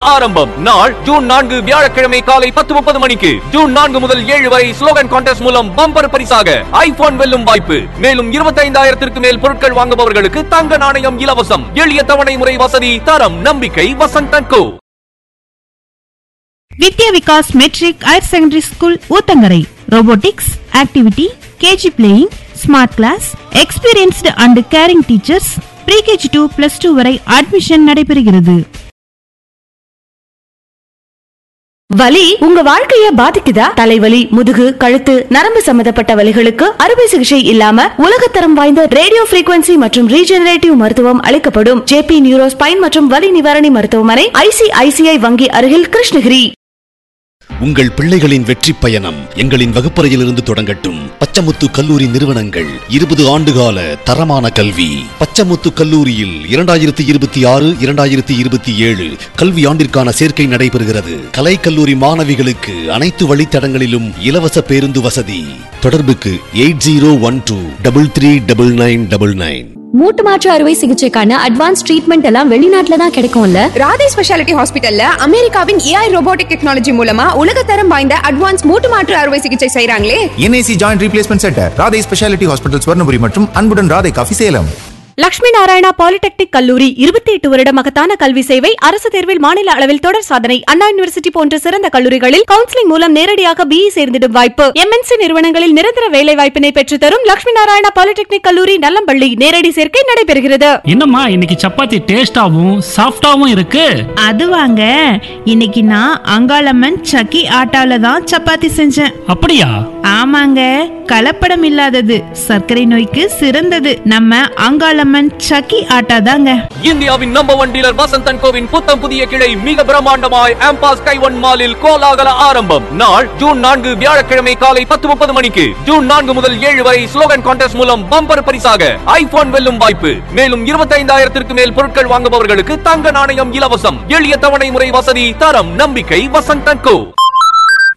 ஆரம்பம் நாள் ஜூன் நான்கு வியாழக்கிழமை காலை பத்து முப்பது மணிக்கு ஜூன் நான்கு முதல் ஏழு வரை ஸ்லோகன் கான்டெஸ்ட் மூலம் பம்பர் பரிசாக ஐபோன் வெல்லும் வாய்ப்பு மேலும் இருபத்தைந்தாயிரத்திற்கு மேல் பொருட்கள் வாங்குபவர்களுக்கு தங்க நாணயம் இலவசம் எளிய தவணை முறை வசதி தரம் நம்பிக்கை வசந்த் கோ Vidya Vikas matric higher secondary school Uthangarai robotics activity KG playing smart class experienced and caring teachers pre KG to plus two வரை அட்மிஷன் நடைபெறுகிறது வலி உங்க வாழ்க்கைய பாதிக்குதா தலைவலி முதுகு கழுத்து நரம்பு சம்பந்தப்பட்ட வலிகளுக்கு அறுவை சிகிச்சை இல்லாம உலகத்தரம் வாய்ந்த ரேடியோ frequency மற்றும் ரீஜெனரேட்டிவ் மருத்துவம் அளிக்கப்படும் ஜேபி நியூரோ ஸ்பைன் மற்றும் வலி நிவாரணி மருத்துவமனை ஐசிஐசிஐ வங்கி அருகில் கிருஷ்ணகிரி உங்கள் பிள்ளைகளின் வெற்றி பயணம் எங்களின் வகுப்பறையிலிருந்து தொடங்கட்டும் பச்சமுத்து கல்லூரி நிறுவனங்கள் இருபது ஆண்டுகால தரமான கல்வி பச்சமுத்து கல்லூரியில் இரண்டாயிரத்தி இருபத்தி ஆறு இரண்டாயிரத்தி இருபத்தி ஏழு கல்வி ஆண்டிற்கான சேர்க்கை நடைபெறுகிறது கலை கல்லூரி மாணவிகளுக்கு அனைத்து வழித்தடங்களிலும் இலவச பேருந்து வசதி தொடர்புக்கு eight zero one two double three double nine double nine மூட்டு மாற்று அறுவை சிகிச்சைக்கான அட்வான்ஸ் ட்ரீட்மெண்ட் எல்லாம் வெளிநாட்டுல தான் கிடைக்கும்ல ராதே ஸ்பெஷாலிட்டி ஹாஸ்பிட்டல்ல அமெரிக்காவின் ஏஐ ரோபோட்டிக் டெக்னாலஜி மூலமா உலகத்தரம் வாய்ந்த அட்வான்ஸ் மூட்டு மாற்று அறுவை சிகிச்சை செய்றாங்களே NIC joint replacement centre Radhai speciality hospital Swarnapuri மற்றும் அன்புடன் ராதை காஃபி சேலம் லட்சுமி நாராயணா பாலிடெக்னிக் கல்லூரி இருபத்தி எட்டு வருட மகத்தான கல்வி சேவை அரசு தேர்வில் மாநில அளவில் தொடர் சாதனை அண்ணா யூனிவர்சிட்டி போன்ற சிறந்த கல்லூரிகளில் கவுன்சிலிங் மூலம் நேரடியாக பிஇ சேர்ந்திடும் வாய்ப்பு எம்என்சி நிறுவனங்களில் நிரந்தர வேலை வாய்ப்பினை பெற்றுத்தரும் லட்சுமி நாராயணா பாலிடெக்னிக் கல்லூரி நல்லம்பள்ளி நேரடி சேர்க்கை நடைபெறுகிறது என்னம்மா இன்னைக்கு சப்பாத்தி டேஸ்டாவும் சாஃப்டாவும் இருக்கு அது வாங்க இன்னைக்கு நான் அங்காளம்மன் சக்கி ஆட்டால தான் சப்பாத்தி செஞ்சேன் அப்படியா ஆமாங்க கலப்படம் இல்லாதது சர்க்கரை நோய்க்கு சிறந்தது நம்ம அங்காளம்மன் சக்கி ஆட்டா தாங்க இந்தியாவின் நம்பர் ஒன் டீலர் வசந்த் கோவின் புத்தம் புதிய கிளை மிக பிரம்மாண்டமாய் ஆம்பாஸ் கைவன் மாலில் கோலாகல ஆரம்பம் நாள் ஜூன் நான்கு வியாழக்கிழமை காலை பத்து முப்பது மணிக்கு ஜூன் நான்கு முதல் ஏழு வரை ஸ்லோகன் கான்டெஸ்ட் மூலம் பம்பர் பரிசாக ஐபோன் வெல்லும் வாய்ப்பு மேலும் இருபத்தைந்தாயிரத்திற்கு மேல் பொருட்கள் வாங்குபவர்களுக்கு தங்க நாணயம் இலவசம் எளிய தவணை முறை வசதி தரம் நம்பிக்கை வசந்த் கோ